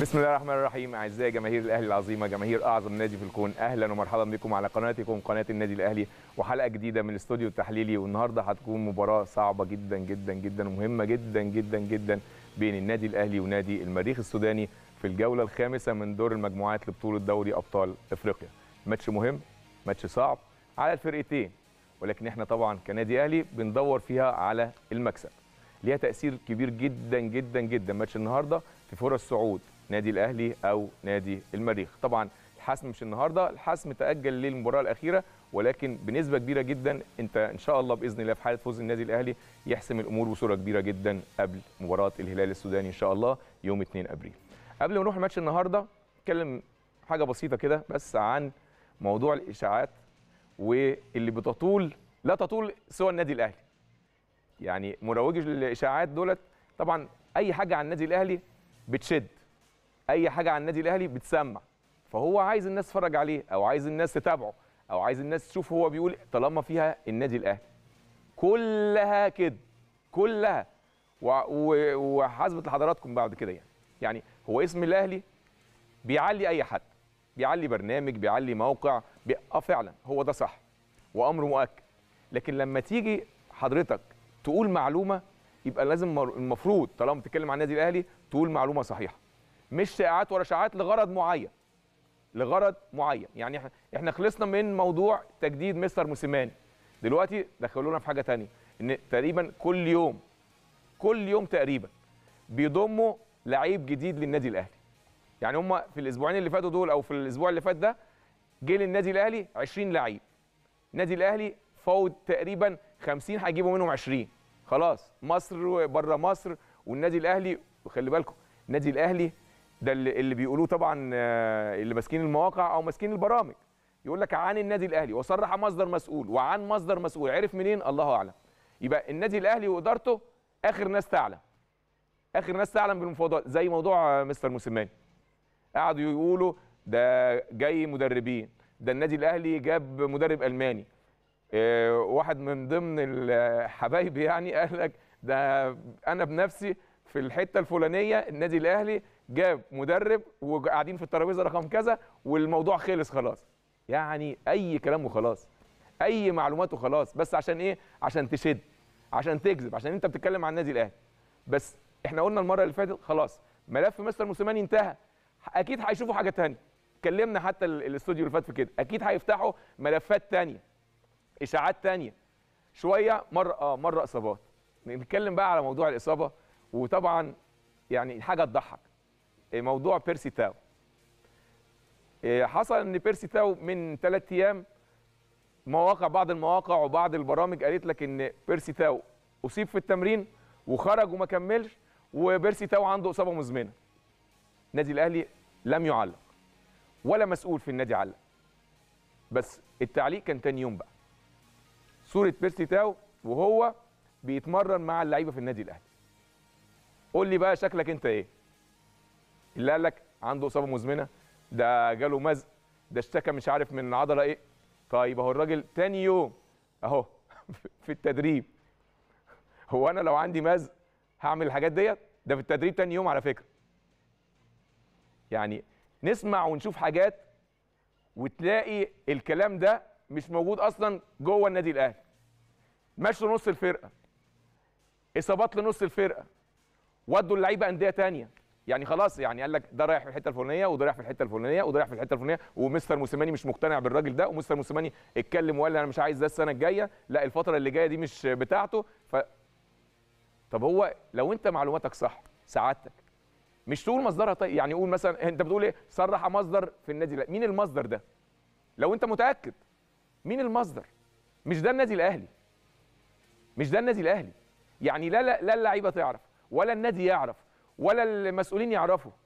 بسم الله الرحمن الرحيم اعزائي جماهير الاهلي العظيمه جماهير اعظم نادي في الكون اهلا ومرحبا بكم على قناتكم قناه النادي الاهلي وحلقه جديده من الاستوديو التحليلي والنهارده هتكون مباراه صعبه جدا جدا جدا ومهمه جدا جدا جدا بين النادي الاهلي ونادي المريخ السوداني في الجوله الخامسه من دور المجموعات لبطوله دوري ابطال افريقيا ماتش مهم ماتش صعب على الفرقتين ولكن احنا طبعا كنادي اهلي بندور فيها على المكسب ليها تاثير كبير جدا جدا جدا ماتش النهارده في فرص صعود نادي الاهلي او نادي المريخ طبعا الحسم مش النهارده الحسم تاجل للمباراه الاخيره ولكن بنسبه كبيره جدا انت ان شاء الله باذن الله في حاله فوز النادي الاهلي يحسم الامور بصوره كبيره جدا قبل مباراه الهلال السوداني ان شاء الله يوم 2 ابريل قبل ما نروح الماتش النهارده نتكلم حاجه بسيطه كده بس عن موضوع الاشاعات واللي بتطول لا تطول سوى النادي الاهلي يعني مروجي الاشاعات دولت طبعا اي حاجه عن النادي الاهلي بتشد اي حاجه عن النادي الاهلي بتسمع فهو عايز الناس تتفرج عليه او عايز الناس تتابعه او عايز الناس تشوف هو بيقول طالما فيها النادي الاهلي كلها كده كلها وحسبت لحضراتكم بعد كده يعني يعني هو اسم الاهلي بيعلي اي حد بيعلي برنامج بيعلي موقع بي... اه فعلا هو ده صح وامر مؤكد لكن لما تيجي حضرتك تقول معلومه يبقى لازم المفروض طالما بتتكلم عن النادي الاهلي تقول معلومه صحيحه مش شائعات ورا شائعات لغرض معين لغرض معين يعني احنا خلصنا من موضوع تجديد مستر موسيماني دلوقتي دخلونا في حاجه تانية ان تقريبا كل يوم كل يوم تقريبا بيضموا لعيب جديد للنادي الاهلي يعني هم في الاسبوعين اللي فاتوا دول او في الاسبوع اللي فات ده جه للنادي الاهلي 20 لعيب النادي الاهلي فوت تقريبا 50 هيجيبوا منهم 20 خلاص مصر بره مصر والنادي الاهلي وخلي بالكم النادي الاهلي ده اللي بيقولوه طبعا اللي ماسكين المواقع او ماسكين البرامج يقول لك عن النادي الاهلي وصرح مصدر مسؤول وعن مصدر مسؤول عرف منين الله اعلم يبقى النادي الاهلي وادارته اخر ناس تعلم اخر ناس تعلم بالمفاوضات زي موضوع مستر موسيماني قعدوا يقولوا ده جاي مدربين ده النادي الاهلي جاب مدرب الماني إيه واحد من ضمن الحبايب يعني قال لك ده انا بنفسي في الحته الفلانيه النادي الاهلي جاب مدرب وقاعدين في الترابيزه رقم كذا والموضوع خلص خلاص يعني اي كلام وخلاص اي معلومات وخلاص بس عشان ايه عشان تشد عشان تكذب عشان انت بتتكلم عن النادي الاهلي بس احنا قلنا المره اللي فاتت خلاص ملف مستر موسيماني انتهى اكيد هيشوفوا حاجه ثانيه اتكلمنا حتى الاستوديو اللي فات في كده اكيد هيفتحوا ملفات ثانيه اشاعات ثانيه شويه مره اه مره اصابات نتكلم بقى على موضوع الاصابه وطبعا يعني حاجه تضحك موضوع بيرسي تاو حصل ان بيرسي تاو من ثلاث ايام مواقع بعض المواقع وبعض البرامج قالت لك ان بيرسي تاو اصيب في التمرين وخرج وما كملش وبيرسي تاو عنده اصابه مزمنه النادي الاهلي لم يعلق ولا مسؤول في النادي علق بس التعليق كان تاني يوم بقى صوره بيرسي تاو وهو بيتمرن مع اللعيبه في النادي الاهلي قول لي بقى شكلك انت ايه اللي قال لك عنده اصابه مزمنه ده جاله مزق ده اشتكى مش عارف من عضله ايه طيب اهو الراجل تاني يوم اهو في التدريب هو انا لو عندي مزق هعمل الحاجات ديت ده في التدريب تاني يوم على فكره يعني نسمع ونشوف حاجات وتلاقي الكلام ده مش موجود اصلا جوه النادي الاهلي مشوا نص الفرقه اصابات لنص الفرقه ودوا اللعيبه انديه تانية يعني خلاص يعني قال لك ده رايح في الحته الفلانيه وده رايح في الحته الفلانيه وده رايح في الحته الفلانيه ومستر موسيماني مش مقتنع بالراجل ده ومستر موسيماني اتكلم وقال انا مش عايز ده السنه الجايه لا الفتره اللي جايه دي مش بتاعته ف طب هو لو انت معلوماتك صح سعادتك مش تقول مصدرها طيب يعني قول مثلا انت بتقول ايه صرح مصدر في النادي لا مين المصدر ده لو انت متاكد مين المصدر مش ده النادي الاهلي مش ده النادي الاهلي يعني لا لا لا اللعيبه تعرف ولا النادي يعرف ولا المسؤولين يعرفوا